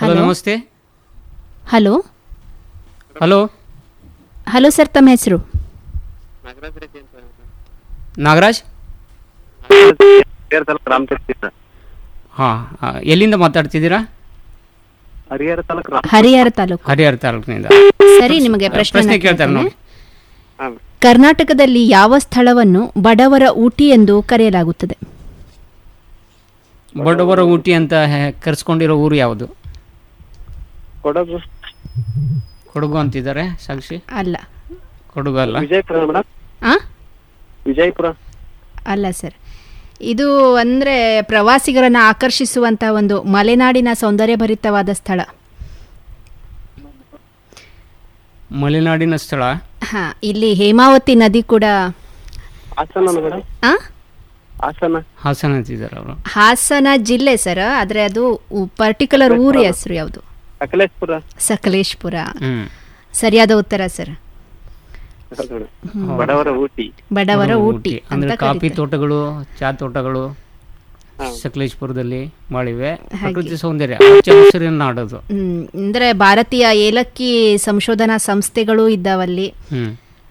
Hello ನಮಸ್ತೆ hello hello hello sir ತಮ್ಮ ಹೆಸರು ನಾಗರಾಜ್ ಹರಿಹರ ತಾಲೂಕು ರಾಮತೀರ್ಥ ಹಾಂ ಎಲ್ಲಿಂದ ಮಾತಾಡ್ತಿದ್ದೀರಾ ಹರಿಹರ ತಾಲೂಕು ರಾಮ ಹರಿಹರ ತಾಲೂಕು ಹರಿಹರ ತಾಲೂಕಿನಿಂದ ಸರಿ ನಿಮಗೆ ಪ್ರಶ್ನೆ ಪ್ರಶ್ನೆ ಕೇಳ್ತಾರೆ ನೋಡಿ ಹಾಂ ಕರ್ನಾಟಕದಲ್ಲಿ ಯಾವ ಸ್ಥಳವನ್ನು ಬಡವರ ಊಟಿ ಎಂದು ಕರೆಯಲಾಗುತ್ತದೆ ಬಡವರ ಊಟಿ ಅಂತ ಹೆ- ಕರೆಸ್ಕೊಂಡಿರೋ ಊರು ಯಾವುದು ಕೊಡಗು ಕೊಡಗು ಅಂತಿದ್ದಾರೆ ಸಾಕ್ಷಿ ಅಲ್ಲ ಕೊಡಗು ಅಲ್ಲ ವಿಜಯಪುರ ಮೇಡಮ್ ಆ ವಿಜಯಪುರ ಅಲ್ಲ ಸರ್ ಇದು ಅಂದರೆ ಪ್ರವಾಸಿಗರನ್ನು ಆಕರ್ಷಿಸುವಂಥ ಒಂದು ಮಲೆನಾಡಿನ ಸೌಂದರ್ಯಭರಿತವಾದ ಸ್ಥಳ ಮಲೆನಾಡಿನ ಸ್ಥಳ ಹಾಂ ಇಲ್ಲಿ ಹೇಮಾವತಿ ನದಿ ಕೂಡ ಹಾಸನ ಮೇಡಮ್ ಆ ಹಾಸನ ಹಾಸನ ಅಂತಿದ್ದಾರೆ ಅವರು ಹಾಸನ ಜಿಲ್ಲೆ ಸರ್ ಆದರೆ ಅದು ಪರ್ಟಿಕ್ಯುಲರ್ ಊರ ಹೆಸರು ಯಾವುದು ಸಕಲೇಶ್ಪುರ ಸಕಲೇಶ್ಪುರ ಹ್ಮ್ ಸರಿಯಾದ ಉತ್ತರ ಸರ್ ಹೌದು ಮೇಡಮ್. ಬಡವರ ಊಟಿ ಬಡವರ ಬಡವರ ಊಟಿ ಅಂತ ಅಂದ್ರೆ ಕಾಫಿ ಕರೀತಾರೆ. ತೋಟಗಳು ಚಾ ತೋಟಗಳು ಹಾ. ಸಕಲೇಶ್ಪುರದಲ್ಲಿ ಮಾಡಿವೆ ಪ್ರಕೃತಿ ಸೌಂದರ್ಯ ಹಚ್ಚ ಹಸಿರಿನ ನಾಡದು ಹ್ಮ್, ಅಂದ್ರೆ ಭಾರತೀಯ ಏಲಕ್ಕಿ ಸಂಶೋಧನಾ ಸಂಸ್ಥೆಗಳು ಇದ್ದಾವಲ್ಲಿ ಹ್ಮ್